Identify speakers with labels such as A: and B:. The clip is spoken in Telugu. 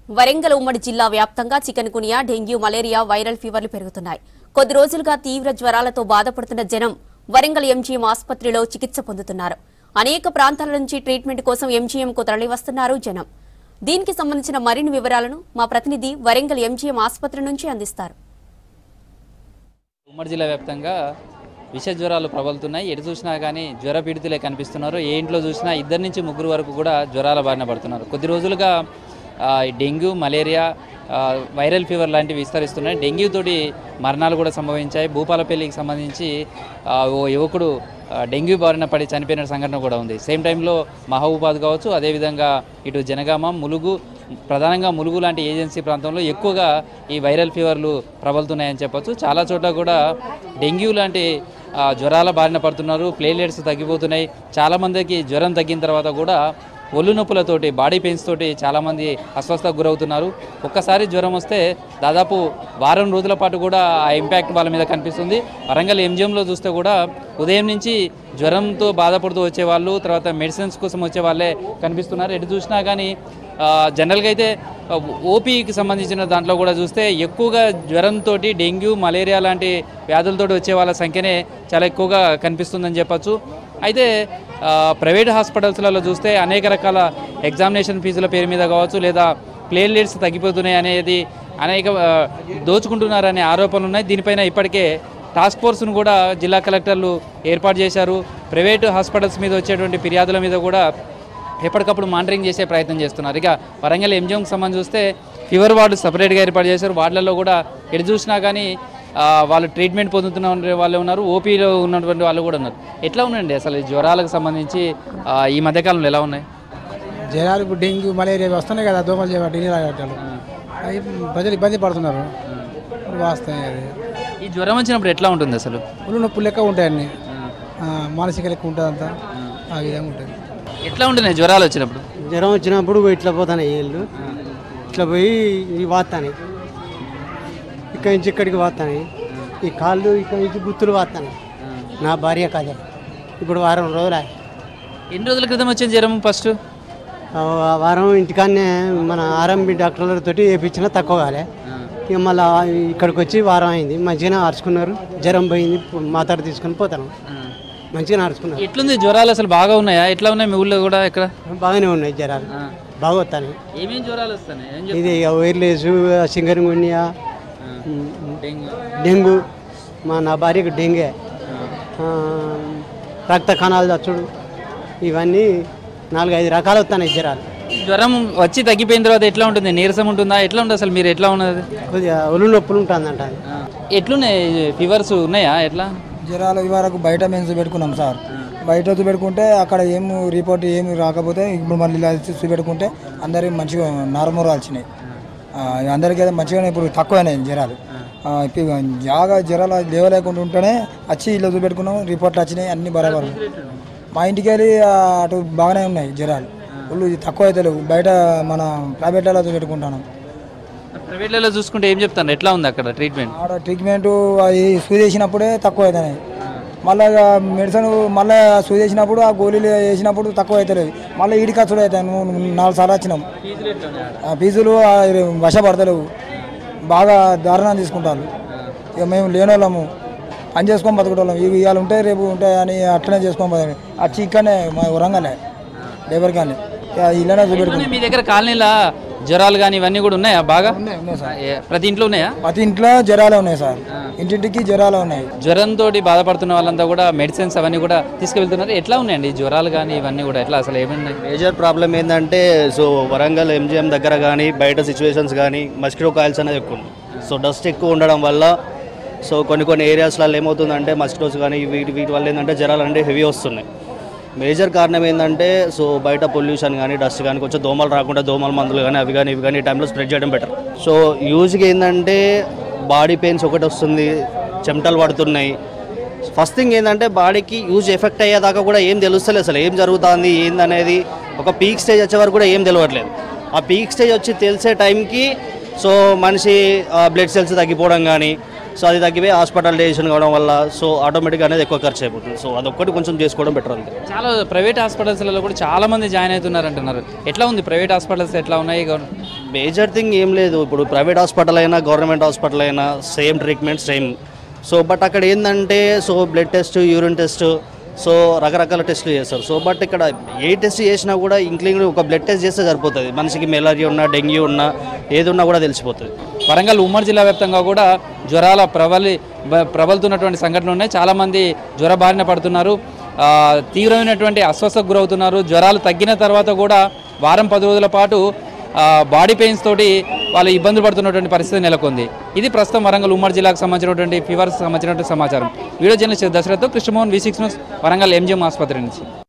A: వరంగల్ ఉమ్మడి జిల్లా వ్యాప్తంగా chikungunya dengue malaria viral ఫీవర్లు పెరుగుతున్నాయి కొద్ది రోజులుగా తీవ్ర జ్వరాలతో బాధపడుతున్న జనం వరంగల్ ఎంజీఎం ఆసుపత్రిలో చికిత్స పొందుతున్నారు అనేక ప్రాంతాల నుంచి ట్రీట్మెంట్ కోసం ఎంజీఎంకు తరలివస్తున్నారు జనం దీనికి సంబంధించిన మరిన్ని వివరాలను మా ప్రతినిధి వరంగల్ ఎంజీఎం ఆసుపత్రి నుంచి అందిస్తారు
B: ఉమ్మడి జిల్లా వ్యాప్తంగా విష జ్వరాలు ప్రబలుతున్నాయి ఎటు చూసినా కానీ జ్వర పీడితులే కనిపిస్తున్నారు ఏ ఇంట్లో చూసినా ఇద్దరి నుంచి ముగ్గురు వరకు కూడా జ్వరాల బారిన పడుతున్నారు కొద్ది రోజులుగా ఆ, డెంగ్యూ మలేరియా ఆ, వైరల్ ఫీవర్ లాంటివి విస్తరిస్తున్నాయి డెంగ్యూ తోటి మరణాలు కూడా సంభవించాయి భూపాలపల్లికి సంబంధించి ఆ, ఓ యువకుడు ఆ, డెంగ్యూ బారిన పడి చనిపోయిన సంఘటన కూడా ఉంది సేమ్ టైంలో మహబూబాద్ కావచ్చు అదేవిధంగా ఇటు జనగామ ములుగు ప్రధానంగా ములుగు లాంటి ఏజెన్సీ ప్రాంతంలో ఎక్కువగా ఈ వైరల్ ఫీవర్లు ప్రబలుతున్నాయని చెప్పొచ్చు చాలా చోట్ల కూడా డెంగ్యూ లాంటి ఆ, జ్వరాల బారిన పడుతున్నారు ప్లేలెట్స్ తగ్గిపోతున్నాయి చాలామందికి జ్వరం తగ్గిన తర్వాత కూడా ఒళ్ళు నొప్పులతోటి బాడీ పెయిన్స్ తోటి చాలామంది అస్వస్థకు గురవుతున్నారు ఒక్కసారి జ్వరం వస్తే దాదాపు వారం రోజుల పాటు కూడా ఆ ఇంపాక్ట్ వాళ్ళ మీద కనిపిస్తుంది వరంగల్ ఎంజిఎంలో చూస్తే కూడా ఉదయం నుంచి జ్వరంతో బాధపడుతూ వచ్చేవాళ్ళు తర్వాత మెడిసిన్స్ కోసం వచ్చే వాళ్ళే కనిపిస్తున్నారు ఎటు చూసినా కానీ ఆ, జనరల్గా అయితే ఆ, ఓపీకి సంబంధించిన దాంట్లో కూడా చూస్తే ఎక్కువగా జ్వరంతో డెంగ్యూ మలేరియా లాంటి వ్యాధులతో వచ్చే వాళ్ళ సంఖ్యనే చాలా ఎక్కువగా కనిపిస్తుందని చెప్పచ్చు అయితే ఆ, ప్రైవేట్ హాస్పిటల్స్లలో చూస్తే అనేక రకాల ఎగ్జామినేషన్ ఫీజుల పేరు మీద కావచ్చు లేదా ప్లేన్లెట్స్ తగ్గిపోతున్నాయి అనేది అనేక ఆ, దోచుకుంటున్నారనే ఆరోపణలు ఉన్నాయి దీనిపైన ఇప్పటికే టాస్క్ ఫోర్స్ను కూడా జిల్లా కలెక్టర్లు ఏర్పాటు చేశారు ప్రైవేటు హాస్పిటల్స్ మీద వచ్చేటువంటి ఫిర్యాదుల మీద కూడా ఎప్పటికప్పుడు మానిటరింగ్ చేసే ప్రయత్నం చేస్తున్నారు ఇక వరంగల్ ఎంజిఎంకి సంబంధించి చూస్తే ఫీవర్ వార్డు సపరేట్గా ఏర్పాటు చేశారు వార్డులలో కూడా ఎటు చూసినా కానీ ఆ, వాళ్ళు ట్రీట్మెంట్ పొందుతున్న వాళ్ళు ఉన్నారు ఓపీలో ఉన్నటువంటి వాళ్ళు కూడా ఉన్నారు ఎట్లా ఉన్నాయండి అసలు ఈ జ్వరాలకు సంబంధించి ఆ, ఈ మధ్యకాలంలో ఎలా ఉన్నాయి
C: జ్వరాలు ఇప్పుడు డెంగ్యూ మలేరియా ఇవి వస్తున్నాయి కదా దోమలు చేయబట్టి నీళ్ళు తాగేటోళ్ళు. అవి ప్రజలు ఇబ్బంది పడుతున్నారు ఇప్పుడు వాస్తాయి అది
B: ఈ జ్వరం వచ్చినప్పుడు ఎట్లా ఉంటుంది అసలు
C: ఒళ్ళు నొప్పులు లెక్క ఉంటాయి అన్ని ఆ, మానసిక లెక్క ఉంటుంది అంతా ఆ విధంగా ఉంటుంది
B: ఎట్లా ఉంటున్నాయి జ్వరాలు వచ్చినప్పుడు
D: జ్వరం వచ్చినప్పుడు ఇట్లా పోతాయి ఏళ్ళు ఇట్లా పోయి ఇవి వాస్తాయి ఇక్కడి నుంచి ఇక్కడికి వాస్తాయి ఈ కాళ్ళు ఇక్కడి నుంచి గుత్తులు వాస్తాయి నా భార్య కాదే ఇప్పుడు వారం రోజులు అయ్యాయి.
B: ఎన్ని రోజుల క్రితం వచ్చిన జ్వరం ఫస్ట్
D: ఆ వారం ఇంటికాడనే మన ఆర్ఎంబి డాక్టర్లతోటి వేయించినా తక్కువ కాలే ఇక మళ్ళీ ఇక్కడికి వచ్చి వారం అయింది మంచిగానే అరుచుకున్నారు జ్వరం పోయింది మాతాడు తీసుకొని పోతాను మంచిగానే అరుచుకున్నారు
B: ఎట్లుంది జ్వరాలు అసలు బాగా ఉన్నాయా ఎట్లా ఉన్నాయి మీ ఊళ్ళో కూడా ఇక్కడ
D: బాగానే ఉన్నాయి జ్వరాలు బాగా వస్తాయి
B: ఏమేమి జ్వరాలు వస్తున్నాయి ఏం
D: ఇది వైర్లెస్ సింగరింగునియా
B: డెంగ్యూ
D: డెంగ్యూ మా నా భార్యకు డెంగే ఆ, రక్త కణాలు చచ్చుడు ఇవన్నీ నాలుగైదు రకాలు వస్తున్నాయి జ్వరాలు
B: జ్వరం వచ్చి తగ్గిపోయిన తర్వాత ఎట్లా ఉంటుంది నీరసం ఉంటుందా ఎట్లా ఉంటుంది అసలు మీరు ఎట్లా ఉన్నది
D: కొద్దిగా ఒళ్ళు నొప్పులు ఉంటుందంట అది
B: ఎట్లున్నాయి ఫీవర్స్ ఉన్నాయా ఎట్లా
E: జ్వరాలు వరకు బయట మేము చూపెట్టుకున్నాం సార్ బయట చూపెట్టుకుంటే అక్కడ ఏం రిపోర్ట్ ఏమి రాకపోతే ఇప్పుడు మళ్ళీ ఇలా చూపెట్టుకుంటే అందరికి మంచిగా నార్మల్ వచ్చినాయి ఆ, అందరికీ అయితే మంచిగానే ఇప్పుడు తక్కువైనాయి జ్వరాలు ఆ, ఇప్పుడు జాగా జ్వరాలు లేవలేకుండా ఉంటేనే వచ్చి ఇలా చూపెట్టుకున్నాం రిపోర్ట్లు వచ్చినాయి అన్ని బరాబర్ మా ఇంటికి వెళ్ళి ఆ, అటు బాగానే ఉన్నాయి జ్వరాలు ఒళ్ళు తక్కువ అయితే లేవు బయట మన ప్రైవేట్లో చూపెట్టుకుంటాను
B: ప్రైవేట్లలో చూసుకుంటే ఏం చెప్తాను ఎట్లా ఉంది అక్కడ ట్రీట్మెంట్
E: ఆడ ట్రీట్మెంట్ అది సూది వేసినప్పుడే తక్కువ అవుతున్నాయి మళ్ళీ మెడిసిన్ మళ్ళీ సూది వేసినప్పుడు ఆ గోళీలు వేసినప్పుడు తక్కువ అవుతలేదు మళ్ళీ ఈడి ఖర్చులు అవుతాయి నువ్వు నాలుగు సార్లు వచ్చినాం ఆ ఫీజులు ఆ వశపడతలేవు బాగా దారుణం తీసుకుంటారు ఇక మేము లేనోళ్ళము పని చేసుకొని బతుకుటోళ్ళం ఇవి ఇవాళ ఉంటాయి రేపు ఉంటాయి అని అట్లనే చేసుకొని బతకండి వచ్చి ఇక్కడనే మా వరంగలే లేబర్ కానీ ఇళ్ళనే చూపెట్టుకుంటాం
B: మీ దగ్గర కాలనీలా జ్వరాలు కానీ ఇవన్నీ కూడా ఉన్నాయా బాగా
E: ఉన్నాయి ఉన్నాయి సార్
B: ఏ- ప్రతి ఇంట్లో ఉన్నాయా
E: ప్రతి ఇంట్లో జ్వరాలు ఉన్నాయి సార్ ఇంటింటికి జ్వరాలు ఉన్నాయి
B: జ్వరంతో బాధపడుతున్న వాళ్ళంతా కూడా మెడిసిన్స్ అవన్నీ కూడా తీసుకెళ్తున్నారు ఎట్లా ఉన్నాయండి ఈ జ్వరాలు కానీ ఇవన్నీ కూడా ఎట్లా అసలు ఏమున్నాయి
F: మేజర్ ప్రాబ్లం ఏంటంటే సో వరంగల్ ఎంజిఎం దగ్గర కానీ బయట సిచ్యువేషన్స్ కానీ మస్కిటో కాయిల్స్ అనేది ఎక్కువ ఉంది సో డస్ట్ ఎక్కువ ఉండడం వల్ల సో కొన్ని కొన్ని ఏరియాస్లలో ఏమవుతుందంటే మస్కిటోస్ కానీ వీటి వీటి వల్ల ఏంటంటే జ్వరాలు అంటే హెవీ వస్తున్నాయి మేజర్ కారణం ఏంటంటే సో బయట పొల్యూషన్ కానీ డస్ట్ కానీ కొంచెం దోమలు రాకుండా దోమల మందులు కానీ అవి కానీ ఇవి కానీ ఈ టైంలో స్ప్రెడ్ చేయడం బెటర్ సో యూజ్గా ఏంటంటే బాడీ పెయిన్స్ ఒకటి వస్తుంది చెమటలు పడుతున్నాయి ఫస్ట్ థింగ్ ఏంటంటే బాడీకి యూజ్ ఎఫెక్ట్ అయ్యేదాకా కూడా ఏం తెలుస్తలేదు అసలు ఏం జరుగుతుంది ఏందనేది ఒక పీక్ స్టేజ్ వచ్చే వరకు కూడా ఏం తెలియట్లేదు ఆ పీక్ స్టేజ్ వచ్చి తెలిసే టైంకి సో మనిషి బ్లడ్ సెల్స్ తగ్గిపోవడం కానీ సో అది తగ్గిపోయి హాస్పిటలైజేషన్ కావడం వల్ల సో ఆటోమేటిక్గా అనేది ఎక్కువ ఖర్చు అయిపోతుంది సో అదొక్కటి కొంచెం చేసుకోవడం బెటర్ అంతే
B: చాలా ప్రైవేట్ హాస్పిటల్స్లలో కూడా చాలా మంది జాయిన్ అవుతున్నారు అంటున్నారు ఎట్లా ఉంది ప్రైవేట్ హాస్పిటల్స్ ఎట్లా ఉన్నాయి గవర్-
F: మేజర్ థింగ్ ఏం లేదు ఇప్పుడు ప్రైవేట్ హాస్పిటల్ అయినా గవర్నమెంట్ హాస్పిటల్ అయినా same treatment same so but అక్కడ ఏంటంటే so blood test urine test so రకరకాల టెస్టులు చేస్తారు సో బట్ ఇక్కడ ఏ టెస్ట్ చేసినా కూడా ఇంక్లూడింగ్ ఒక బ్లడ్ టెస్ట్ చేస్తే సరిపోతుంది మనిషికి మెలరియా ఉన్నా డెంగ్యూ ఉన్నా ఏది ఉన్నా కూడా తెలిసిపోతుంది
B: వరంగల్ ఉమ్మడి జిల్లా వ్యాప్తంగా కూడా జ్వరాల ప్రబలి బ- ప్రబలుతున్నటువంటి సంఘటనలు ఉన్నాయి చాలామంది జ్వర బారిన పడుతున్నారు ఆ, తీవ్రమైనటువంటి అస్వస్థకు గురవుతున్నారు జ్వరాలు తగ్గిన తర్వాత కూడా వారం పది రోజుల పాటు ఆ, బాడీ పెయిన్స్ తోటి వాళ్ళు ఇబ్బందులు పడుతున్నటువంటి పరిస్థితి నెలకొంది ఇది ప్రస్తుతం వరంగల్ ఉమ్మడి జిల్లాకు సంబంధించినటువంటి ఫీవర్స్ సంబంధించినటువంటి సమాచారం video journalist Dasarath Krishnamohan V six news Warangal MGM ఆసుపత్రి నుంచి